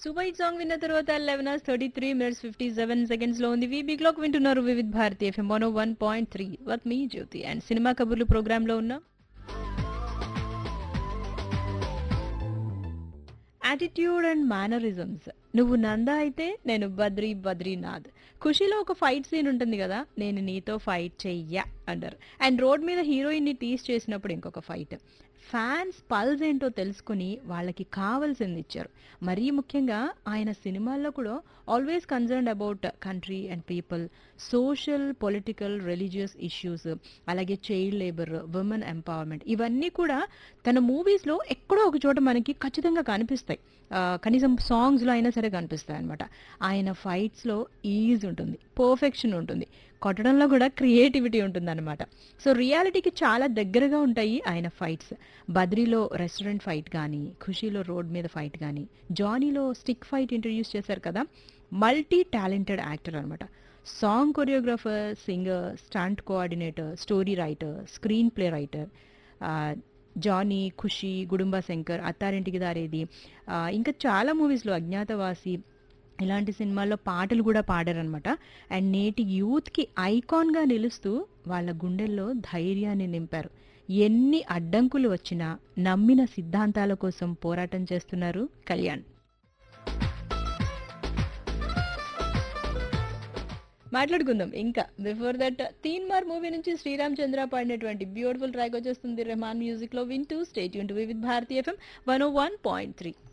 super hit song విన్న తర్వాత eleven hours thirty three minutes fifty seven seconds లో ఉంది వీబీ క్లాక్ వింటున్నారు Vividh Bharati FM one one point three వర్క్ మీ జ్యోతి అండ్ సినిమా కబుర్లు ప్రోగ్రామ్ లో ఉన్న యాటిట్యూడ్ అండ్ మేనరిజమ్స్ నువ్వు నంద అయితే నేను బద్రీ బద్రీనాథ్ ఖుషీలో ఒక ఫైట్ సీన్ ఉంటుంది కదా నేను నీతో ఫైట్ చెయ్యా అంటారు అండ్ రోడ్ మీద హీరోయిన్ ని టీస్ చేసినప్పుడు ఇంకొక ఫైట్ ఫ్యాన్స్ పల్స్ ఏంటో తెలుసుకుని వాళ్ళకి కావాల్సింది ఇచ్చారు మరీ ముఖ్యంగా ఆయన సినిమాల్లో కూడా always concern about country and people social political religious issues అలాగే చైల్డ్ లేబర్ ఉమెన్ ఎంపవర్మెంట్ ఇవన్నీ కూడా తన మూవీస్లో ఎక్కడో ఒక చోట మనకి ఖచ్చితంగా కనిపిస్తాయి ఆ, కనీసం సాంగ్స్లో అయినా సరే కనిపిస్తాయి అనమాట ఆయన ఫైట్స్లో ఈజ్ ఉంటుంది పర్ఫెక్షన్ ఉంటుంది కొట్టడంలో కూడా క్రియేటివిటీ ఉంటుందన్నమాట సో రియాలిటీకి చాలా దగ్గరగా ఉంటాయి ఆయన ఫైట్స్ బద్రీలో రెస్టారెంట్ ఫైట్ కానీ ఖుషీలో రోడ్ మీద ఫైట్ కానీ జానీలో స్టిక్ ఫైట్ ఇంట్రడ్యూస్ చేశారు కదా మల్టీ టాలెంటెడ్ యాక్టర్ అనమాట song choreographer singer stunt coordinator story writer screen play writer Johnny Kushi Gudumba Shankar Attarintiki Daredi ఆ, ఇంకా చాలా మూవీస్లో అజ్ఞాతవాసి ఇలాంటి సినిమాల్లో పాటలు కూడా పాడారనమాట అండ్ నేటి యూత్కి ఐకాన్గా నిలుస్తూ వాళ్ళ గుండెల్లో ధైర్యాన్ని నింపారు ఎన్ని అడ్డంకులు వచ్చినా నమ్మిన సిద్ధాంతాల కోసం పోరాటం చేస్తున్నారు కళ్యాణ్ మాట్లాడుకుందాం ఇంకా బిఫోర్ దట్ తీన్ మార్ మూవీ నుంచి శ్రీరామ్ చంద్ర పాడినటువంటి బ్యూటిఫుల్ ట్రాక్ వచ్చేస్తుంది రెహమాన్ మ్యూజిక్ లో వింటూ స్టేట్ యూన్ to with Bharati FM one O one point three